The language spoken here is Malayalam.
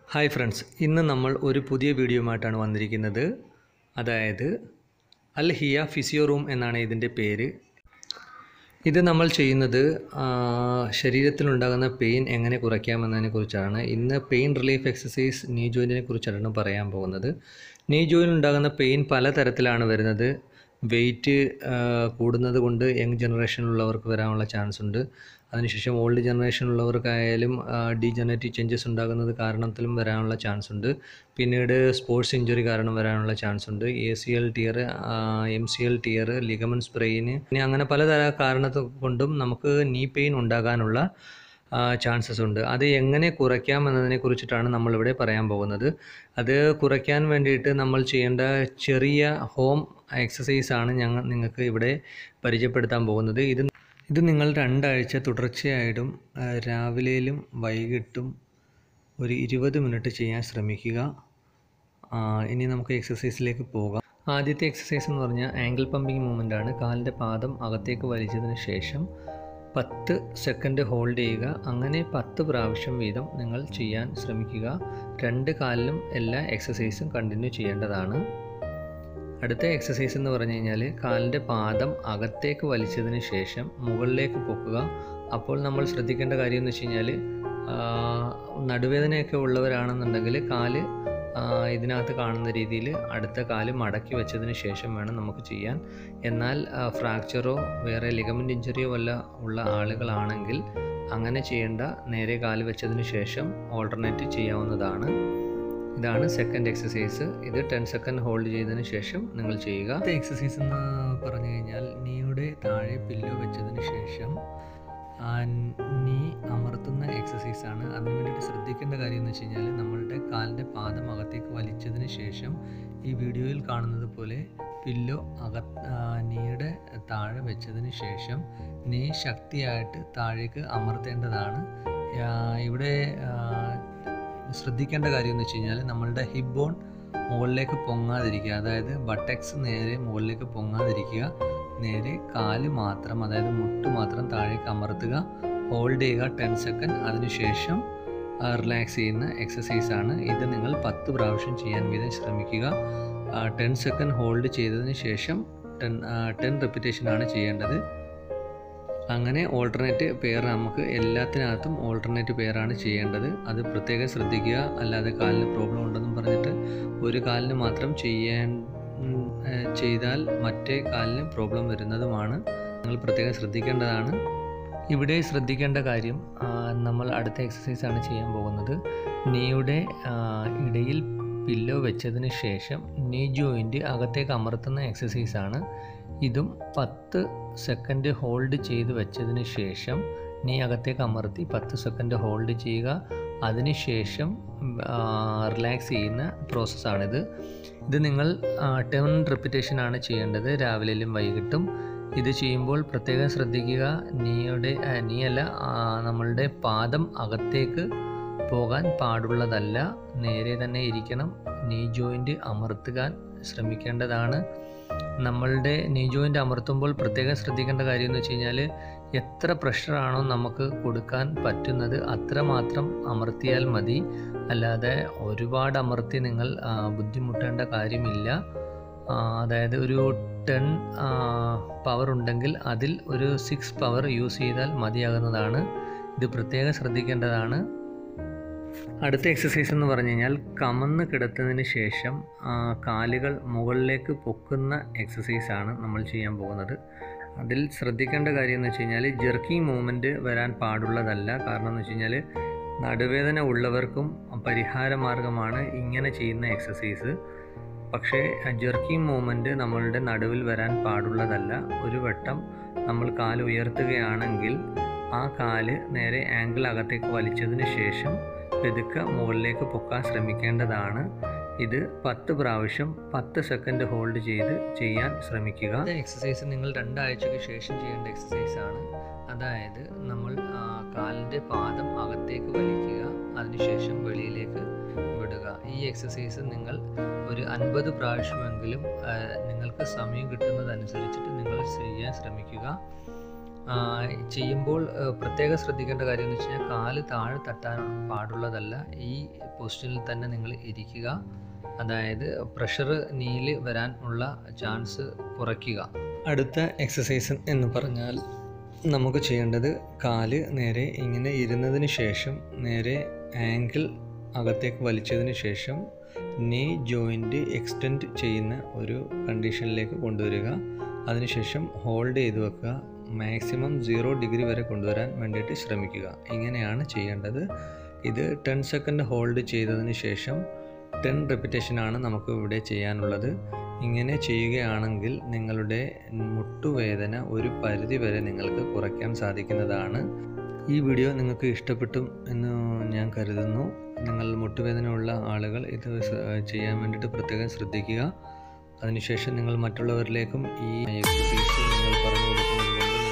ഹായ് ഫ്രണ്ട്സ് ഇന്ന് നമ്മൾ ഒരു പുതിയ വീഡിയോയുമായിട്ടാണ് വന്നിരിക്കുന്നത് അതായത് അൽ ഹിയ ഫിസിയോ റൂം എന്നാണ് ഇതിൻ്റെ പേര് ഇത് നമ്മൾ ചെയ്യുന്നത് ആ, ശരീരത്തിലുണ്ടാകുന്ന പെയിൻ എങ്ങനെ കുറയ്ക്കാമെന്നതിനെ കുറിച്ചാണ് ഇന്ന് പെയിൻ റിലീഫ് എക്സസൈസ് നീ ജോയിൻറ്റിനെ കുറിച്ചാണ് പറയാൻ പോകുന്നത് നീ ജോയിൻ ഉണ്ടാകുന്ന പെയിൻ പലതരത്തിലാണ് വരുന്നത് വെയിറ്റ് കൂടുന്നത് കൊണ്ട് യങ് ജനറേഷനിലുള്ളവർക്ക് വരാനുള്ള ചാൻസ് ഉണ്ട് അതിനുശേഷം ഓൾഡ് ജനറേഷനിലുള്ളവർക്കായാലും ഡീജനറേറ്റീവ് ചേഞ്ചസ് ഉണ്ടാകുന്നത് കാരണത്തിലും വരാനുള്ള ചാൻസ് ഉണ്ട് പിന്നീട് സ്പോർട്സ് ഇഞ്ചുറി കാരണം വരാനുള്ള ചാൻസ് ഉണ്ട് A C L tear M C L tear ligament sprain പിന്നെ അങ്ങനെ പലതര കാരണത്തെ കൊണ്ടും നമുക്ക് നീ പെയിൻ ഉണ്ടാകാനുള്ള ചാൻസസ് ഉണ്ട് അത് എങ്ങനെ കുറയ്ക്കാം എന്നതിനെ കുറിച്ചിട്ടാണ് നമ്മളിവിടെ പറയാൻ പോകുന്നത് അത് കുറയ്ക്കാൻ വേണ്ടിയിട്ട് നമ്മൾ ചെയ്യേണ്ട ചെറിയ ഹോം എക്സസൈസ് ആണ് ഞങ്ങൾ നിങ്ങൾക്ക് ഇവിടെ പരിചയപ്പെടുത്താൻ പോകുന്നത് ഇത് ഇത് നിങ്ങൾ രണ്ടാഴ്ച തുടർച്ചയായിട്ടും ആ, രാവിലെയിലും വൈകിട്ടും ഒരു ഇരുപത് മിനിറ്റ് ചെയ്യാൻ ശ്രമിക്കുക ആ, ഇനി നമുക്ക് എക്സസൈസിലേക്ക് പോകാം ആദ്യത്തെ എക്സസൈസ് എന്ന് പറഞ്ഞാൽ ആംഗിൾ പമ്പിങ് മൂവ്മെൻ്റ് ആണ് കാലിൻ്റെ പാദം അകത്തേക്ക് വലിച്ചതിന് ശേഷം പത്ത് സെക്കൻഡ് ഹോൾഡ് ചെയ്യുക അങ്ങനെ പത്ത് പ്രാവശ്യം വീതം നിങ്ങൾ ചെയ്യാൻ ശ്രമിക്കുക രണ്ട് കാലിലും എല്ലാ എക്സസൈസും കണ്ടിന്യൂ ചെയ്യേണ്ടതാണ് അടുത്ത എക്സസൈസ് എന്ന് പറഞ്ഞു കഴിഞ്ഞാൽ കാലിൻ്റെ പാദം അകത്തേക്ക് വലിച്ചതിന് ശേഷം മുകളിലേക്ക് പൊക്കുക അപ്പോൾ നമ്മൾ ശ്രദ്ധിക്കേണ്ട കാര്യം എന്ന് വെച്ച് കഴിഞ്ഞാൽ നടുവേദനയൊക്കെ ഉള്ളവരാണെന്നുണ്ടെങ്കിൽ കാല് ആ, ഇതിനകത്ത് കാണുന്ന രീതിയിൽ അടുത്ത കാല് മടക്കി വെച്ചതിന് ശേഷം വേണം നമുക്ക് ചെയ്യാൻ എന്നാൽ ഫ്രാക്ചറോ വേറെ ലിഗമെൻ്റ് ഇഞ്ചുറിയോ വല്ല ഉള്ള ആളുകളാണെങ്കിൽ അങ്ങനെ ചെയ്യേണ്ട നേരെ കാല് വെച്ചതിന് ശേഷം ഓൾട്ടർനേറ്റ് ചെയ്യാവുന്നതാണ് ഇതാണ് സെക്കൻഡ് എക്സസൈസ് ഇത് ടെൻ സെക്കൻഡ് ഹോൾഡ് ചെയ്തതിന് ശേഷം നിങ്ങൾ ചെയ്യുക അടുത്ത എക്സസൈസ് എന്ന് പറഞ്ഞു കഴിഞ്ഞാൽ നീയുടെ താഴെ പില്ലോ വെച്ചതിന് ശേഷം ആ നീ അമർത്തുന്ന എക്സസൈസ് ആണ് അതിന് വേണ്ടിയിട്ട് ശ്രദ്ധിക്കേണ്ട കാര്യം എന്ന് വെച്ച് കഴിഞ്ഞാൽ നമ്മളുടെ കാലിൻ്റെ പാദം അകത്തേക്ക് വലിച്ചതിന് ശേഷം ഈ വീഡിയോയിൽ കാണുന്നത് പോലെ പില്ലോ അക ആ, നീയുടെ താഴെ വെച്ചതിന് ശേഷം നീ ശക്തിയായിട്ട് താഴേക്ക് അമർത്തേണ്ടതാണ് ആ, ഇവിടെ ആ, ശ്രദ്ധിക്കേണ്ട കാര്യം എന്ന് വെച്ച് കഴിഞ്ഞാൽ നമ്മളുടെ ഹിപ്പ് ബോൺ മുകളിലേക്ക് പൊങ്ങാതിരിക്കുക അതായത് ബട്ടക്സ് നേരെ മുകളിലേക്ക് പൊങ്ങാതിരിക്കുക നേരെ കാല് മാത്രം അതായത് മുട്ട് മാത്രം താഴേക്ക് അമർത്തുക ഹോൾഡ് ചെയ്യുക ടെൻ സെക്കൻഡ് അതിനുശേഷം റിലാക്സ് ചെയ്യുന്ന എക്സസൈസ് ആണ് ഇത് നിങ്ങൾ പത്ത് പ്രാവശ്യം ചെയ്യാൻ വീതം ശ്രമിക്കുക ടെൻ സെക്കൻഡ് ഹോൾഡ് ചെയ്തതിന് ശേഷം ടെൻ ടെൻ ആണ് ചെയ്യേണ്ടത് അങ്ങനെ ഓൾട്ടർനേറ്റ് പെയർ നമുക്ക് എല്ലാത്തിനകത്തും ഓൾട്ടർനേറ്റ് പെയറാണ് ചെയ്യേണ്ടത് അത് പ്രത്യേകം ശ്രദ്ധിക്കുക അല്ലാതെ കാലിന് പ്രോബ്ലം ഉണ്ടെന്നും പറഞ്ഞിട്ട് ഒരു കാലിന് മാത്രം ചെയ്യാൻ ഉം, ഏഹ്, ചെയ്താൽ മറ്റേ കാലിന് പ്രോബ്ലം വരുന്നതുമാണ് നിങ്ങൾ പ്രത്യേകം ശ്രദ്ധിക്കേണ്ടതാണ് ഇവിടെ ശ്രദ്ധിക്കേണ്ട കാര്യം ആ, നമ്മൾ അടുത്ത എക്സസൈസ് ആണ് ചെയ്യാൻ പോകുന്നത് നീയുടെ ആ, ഇടയിൽ പില്ലോ വെച്ചതിന് ശേഷം നീ ജോയിൻ്റ് അകത്തേക്ക് അമർത്തുന്ന എക്സസൈസ് ആണ് ഇതും പത്ത് സെക്കൻഡ് ഹോൾഡ് ചെയ്ത് വെച്ചതിന് ശേഷം നീ അകത്തേക്ക് അമർത്തി പത്ത് സെക്കൻഡ് ഹോൾഡ് ചെയ്യുക അതിനുശേഷം റിലാക്സ് ചെയ്യുന്ന പ്രോസസ്സാണിത് ഇത് നിങ്ങൾ ടെൻ റെപ്പിറ്റേഷൻ ആണ് ചെയ്യേണ്ടത് രാവിലെയും വൈകിട്ടും ഇത് ചെയ്യുമ്പോൾ പ്രത്യേകം ശ്രദ്ധിക്കുക നീയുടെ ആ, നീയല്ല ആ, നമ്മളുടെ പാദം അകത്തേക്ക് പോകാൻ പാടുള്ളതല്ല നേരെ തന്നെ ഇരിക്കണം നീ ജോയിൻ്റ് അമർത്തുവാൻ ശ്രമിക്കേണ്ടതാണ് നമ്മളുടെ നീ ജോയിൻ്റ് അമർത്തുമ്പോൾ പ്രത്യേകം ശ്രദ്ധിക്കേണ്ട കാര്യം എന്ന് വെച്ച് കഴിഞ്ഞാൽ എത്ര പ്രഷറാണോ നമുക്ക് കൊടുക്കാൻ പറ്റുന്നത് അത്രമാത്രം അമർത്തിയാൽ മതി അല്ലാതെ ഒരുപാട് അമർത്തി നിങ്ങൾ ആ, ബുദ്ധിമുട്ടേണ്ട കാര്യമില്ല ആ, അതായത് ഒരു ടെൻ പവർ ഉണ്ടെങ്കിൽ അതിൽ ഒരു സിക്സ് പവർ യൂസ് ചെയ്താൽ മതിയാകുന്നതാണ് ഇത് പ്രത്യേകം ശ്രദ്ധിക്കേണ്ടതാണ് അടുത്ത എക്സസൈസ് എന്ന് പറഞ്ഞു കഴിഞ്ഞാൽ കമന്ന് കിടത്തതിന് ശേഷം ആ, കാലുകൾ മുകളിലേക്ക് പൊക്കുന്ന എക്സസൈസ് ആണ് നമ്മൾ ചെയ്യാൻ പോകുന്നത് അതിൽ ശ്രദ്ധിക്കേണ്ട കാര്യം എന്ന് വെച്ച് കഴിഞ്ഞാൽ ജെർക്കിംഗ് മൂവ്മെൻറ്റ് വരാൻ പാടുള്ളതല്ല കാരണം എന്ന് വെച്ച് കഴിഞ്ഞാൽ നടുവേദന ഉള്ളവർക്കും പരിഹാര മാർഗമാണ് ഇങ്ങനെ ചെയ്യുന്ന എക്സസൈസ് പക്ഷേ ജെർക്കിംഗ് മൂവ്മെൻറ്റ് നമ്മളുടെ നടുവിൽ വരാൻ പാടുള്ളതല്ല ഒരു വട്ടം നമ്മൾ കാല് ഉയർത്തുകയാണെങ്കിൽ ആ കാല് നേരെ ആംഗിൾ അകത്തേക്ക് വലിച്ചതിന് ശേഷം പെതുക്കെ മുകളിലേക്ക് പൊക്കാൻ ശ്രമിക്കേണ്ടതാണ് ഇത് പത്ത് പ്രാവശ്യം പത്ത് സെക്കൻഡ് ഹോൾഡ് ചെയ്ത് ചെയ്യാൻ ശ്രമിക്കുക എക്സസൈസ് നിങ്ങൾ രണ്ടാഴ്ചയ്ക്ക് ശേഷം ചെയ്യേണ്ട എക്സസൈസ് ആണ് അതായത് നമ്മൾ ആ, കാലിൻ്റെ പാദം അകത്തേക്ക് വലിക്കുക അതിനുശേഷം വെളിയിലേക്ക് വിടുക ഈ എക്സസൈസ് നിങ്ങൾ ഒരു അൻപത് പ്രാവശ്യമെങ്കിലും ആ, നിങ്ങൾക്ക് സമയം കിട്ടുന്നതനുസരിച്ചിട്ട് നിങ്ങൾ ചെയ്യാൻ ശ്രമിക്കുക ആ, ചെയ്യുമ്പോൾ ആ, പ്രത്യേകം ശ്രദ്ധിക്കേണ്ട കാര്യം എന്ന് വെച്ച് കഴിഞ്ഞാൽ കാല് താഴെ തട്ടാൻ പാടുള്ളതല്ല ഈ പൊസിഷനിൽ തന്നെ നിങ്ങൾ ഇരിക്കുക അതായത് പ്രഷർ നീൽ വരാൻ ഉള്ള ചാൻസ് കുറയ്ക്കുക അടുത്ത എക്സസൈസ് എന്ന് പറഞ്ഞാൽ നമുക്ക് ചെയ്യേണ്ടത് കാല് നേരെ ഇങ്ങനെ ഇരുന്നതിന് ശേഷം നേരെ ആങ്കിൾ അകത്തേക്ക് വലിച്ചതിന് ശേഷം നീ ജോയിൻ്റ് എക്സ്റ്റെൻഡ് ചെയ്യുന്ന ഒരു കണ്ടീഷനിലേക്ക് കൊണ്ടുവരിക അതിനുശേഷം ഹോൾഡ് ചെയ്ത് വെക്കുക മാക്സിമം സീറോ ഡിഗ്രി വരെ കൊണ്ടുവരാൻ വേണ്ടിയിട്ട് ശ്രമിക്കുക ഇങ്ങനെയാണ് ചെയ്യേണ്ടത് ഇത് ടെൻ സെക്കൻഡ് ഹോൾഡ് ചെയ്തതിന് ശേഷം ടെൻ റെപ്പിറ്റേഷനാണ് നമുക്ക് ഇവിടെ ചെയ്യാനുള്ളത് ഇങ്ങനെ ചെയ്യുകയാണെങ്കിൽ നിങ്ങളുടെ മുട്ടുവേദന ഒരു പരിധി വരെ നിങ്ങൾക്ക് കുറയ്ക്കാൻ സാധിക്കുന്നതാണ് ഈ വീഡിയോ നിങ്ങൾക്ക് ഇഷ്ടപ്പെട്ടു എന്ന് ഞാൻ കരുതുന്നു നിങ്ങൾ മുട്ടുവേദനയുള്ള ആളുകൾ ഇത് സ- ചെയ്യാൻ വേണ്ടിയിട്ട് പ്രത്യേകം ശ്രദ്ധിക്കുക അതിനുശേഷം നിങ്ങൾ മറ്റുള്ളവരിലേക്കും ഈ എക്സസൈസ് നിങ്ങൾ പറഞ്ഞു കൊടുക്കുന്നത് കൊണ്ട്